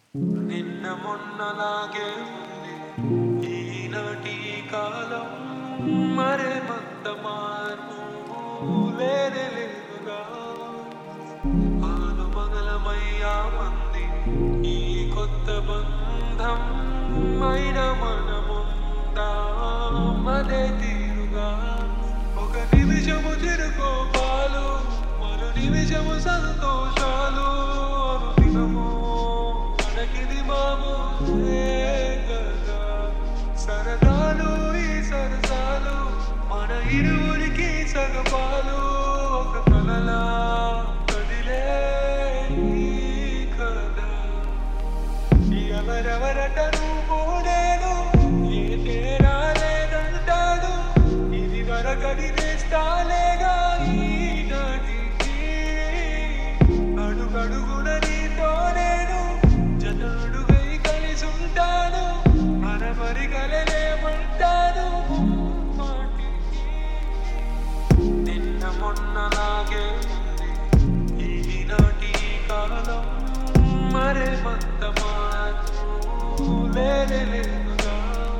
నిన్న మొన్నలాగే ఉంది ఈనాటి కాలం మరే మంత మార్పు లేనే లేదుగా ఆలు మగలమయ్యా మంది ఈ కొత్త బంధం మైన మనముందా మదే తీరుగా ఒక నిమిషము తిరుకోపాలు మరో నిమిషము సంతోషాలు అనుదినము మనకిది మామూలే కదా సరదాలు ఈ సరసాలు మన ఇరువురికి సగపాలు ఒక కలలా కదిలే ఈ కథ ఎవరెవరటను పోనేను ఏ తేడా లేదంటాడు ఇది వరకడి నేస్తాలేగా ఈనాటికి అడుగడుగున నీతో నేను జనుడుగై కలిసి ఉంటాను మరమరి కలలేమంటాను మాటికి నిన్న మొన్నలాగే ఉంది ఈనాటి కాలం మరే మంత మార్పు లేనే లేదుగా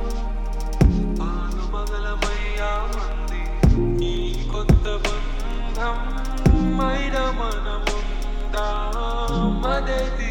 ఆను మగలమయ్యా మంది ఈ కొత్త బంధం మైన మనముందా మదే